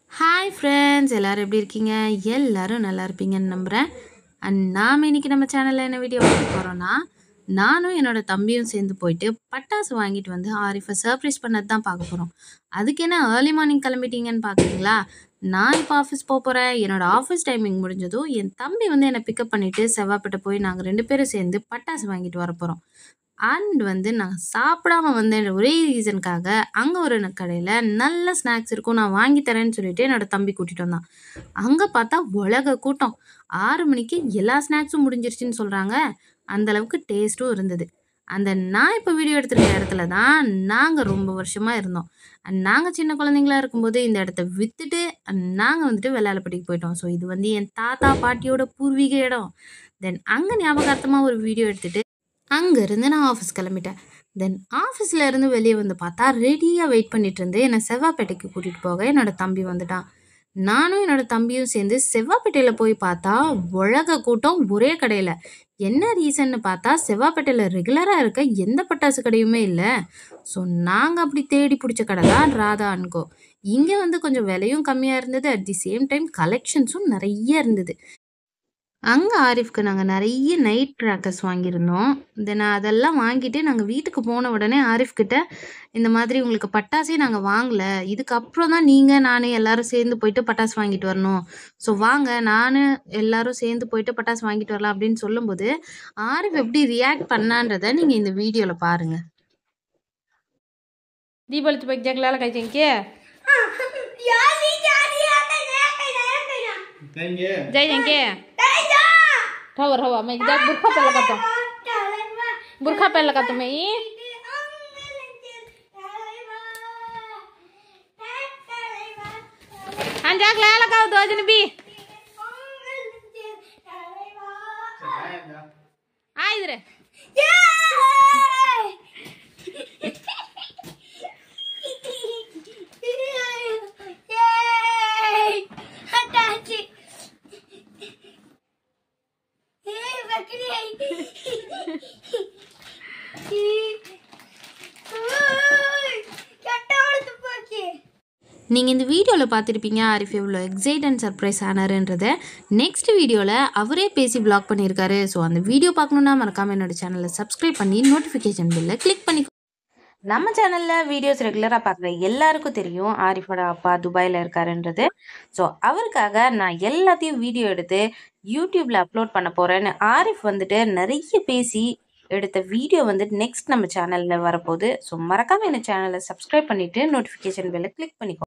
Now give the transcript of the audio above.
hi friends எல்லோரும் எப்படி இருக்கீங்க எல்லாரும் நல்லா இருப்பீங்கன்னு நம்புகிறேன் அண்ட் நாம் இன்னைக்கு நம்ம சேனலில் என்ன வீடியோ பார்க்க போகிறோன்னா நானும் என்னோட தம்பியும் சேர்ந்து போயிட்டு பட்டாசு வாங்கிட்டு வந்து ஆரிஃபை சர்ப்ரைஸ் பண்ணது தான் பார்க்க போகிறோம் அதுக்கு என்ன ஏர்லி மார்னிங் கிளம்பிட்டீங்கன்னு பார்க்குறீங்களா நான் இப்போ ஆஃபீஸ் போக போகிறேன் என்னோட ஆஃபீஸ் டைமிங் முடிஞ்சதும் என் தம்பி வந்து என்னை பிக்கப் பண்ணிவிட்டு செவ்வாப்பேட்டை போய் நாங்கள் ரெண்டு பேரும் சேர்ந்து பட்டாசு வாங்கிட்டு வர போகிறோம் அண்ட் வந்து நான் சாப்பிடாம வந்த ஒரே ரீசனுக்காக அங்கே ஒரு கடையில் நல்ல ஸ்நாக்ஸ் இருக்கும் நான் வாங்கி தரேன்னு சொல்லிட்டு என்னோட தம்பி கூட்டிகிட்டு வந்தான் அங்கே பார்த்தா உலக கூட்டம் ஆறு மணிக்கு எல்லா ஸ்நாக்ஸும் முடிஞ்சிருச்சுன்னு சொல்கிறாங்க அந்த அளவுக்கு டேஸ்ட்டும் இருந்தது அந்த நான் இப்போ வீடியோ எடுத்துருக்க இடத்துல தான் நாங்கள் ரொம்ப வருஷமாக இருந்தோம் அண்ட் நாங்கள் சின்ன குழந்தைங்களா இருக்கும்போது இந்த இடத்த விற்றுட்டு நாங்கள் வந்துட்டு வெள்ளாளப்பட்டிக்கு போயிட்டோம் ஸோ இது வந்து என் தாத்தா பாட்டியோட பூர்வீக இடம் தென் அங்கே ஞாபகார்த்தமாக ஒரு வீடியோ எடுத்துகிட்டு அங்கேருந்து நான் ஆஃபீஸ் கிளம்பிட்டேன் தென் ஆஃபீஸில் இருந்து வெளியே வந்து பார்த்தா ரெடியாக வெயிட் பண்ணிட்டு இருந்து என்னை செவ்வாப்பேட்டைக்கு கூட்டிகிட்டு போக என்னோட தம்பி வந்துட்டான் நானும் என்னோட தம்பியும் சேர்ந்து செவ்வாப்பேட்டையில் போய் பார்த்தா உலக கூட்டம் ஒரே கடையில் என்ன ரீசன்னு பார்த்தா செவ்வாப்பேட்டையில் ரெகுலராக இருக்க எந்த பட்டாசு கடையுமே இல்லை ஸோ நாங்கள் அப்படி தேடி பிடிச்ச கடை தான் ராதா அன்கோ இங்கே வந்து கொஞ்சம் விலையும் கம்மியாக இருந்தது அட் தி சேம் டைம் கலெக்ஷன்ஸும் நிறைய இருந்தது அங்கே ஆரிஃப்க்கு நாங்கள் நிறைய நைட் ட்ராக்கர்ஸ் வாங்கியிருந்தோம் தென் அதெல்லாம் வாங்கிட்டு நாங்கள் வீட்டுக்கு போன உடனே ஆரிஃப் கிட்ட இந்த மாதிரி உங்களுக்கு பட்டாசே நாங்கள் வாங்கலை இதுக்கப்புறம் தான் நீங்கள் நான் எல்லாரும் சேர்ந்து போயிட்டு பட்டாசு வாங்கிட்டு வரணும் ஸோ வாங்க நான் எல்லாரும் சேர்ந்து போயிட்டு பட்டாசு வாங்கிட்டு வரலாம் அப்படின்னு சொல்லும்போது ஆரிஃப் எப்படி ரியாக்ட் பண்ணான்றதை நீங்கள் இந்த வீடியோவில் பாருங்கள் दीपावली तो जगला लगाई के कहेंगे जाई जाएंगे ठवर हवा मैं जा बुरखा पे लगा तो बुरखा पे लगा तो मैं ये हाँ जाग ला लगाओ दो जन भी आ इधर நீங்கள் இந்த வீடியோவில் பார்த்துருப்பீங்க ஆரிஃப் எவ்வளோ எக்ஸைட் அண்ட் சர்ப்ரைஸ் ஆனாருன்றதை நெக்ஸ்ட் வீடியோவில் அவரே பேசி ப்ளாக் பண்ணியிருக்காரு ஸோ அந்த வீடியோ பார்க்கணுன்னா மறக்காமல் என்னோட சேனலை சப்ஸ்கிரைப் பண்ணி நோட்டிஃபிகேஷன் பில்லை கிளிக் பண்ணி நம்ம சேனலில் வீடியோஸ் ரெகுலராக பார்க்குற எல்லாருக்கும் தெரியும் ஆரிஃபோட அப்பா துபாயில் இருக்காருன்றது ஸோ அவருக்காக நான் எல்லாத்தையும் வீடியோ எடுத்து யூடியூப்பில் அப்லோட் பண்ண போகிறேன்னு ஆரிஃப் வந்துட்டு நிறைய பேசி எடுத்த வீடியோ வந்து நெக்ஸ்ட் நம்ம சேனலில் வரப்போகுது ஸோ மறக்காமல் என்ன சேனலை சப்ஸ்கிரைப் பண்ணிவிட்டு நோட்டிஃபிகேஷன் பெல்லை கிளிக் பண்ணிக்கோ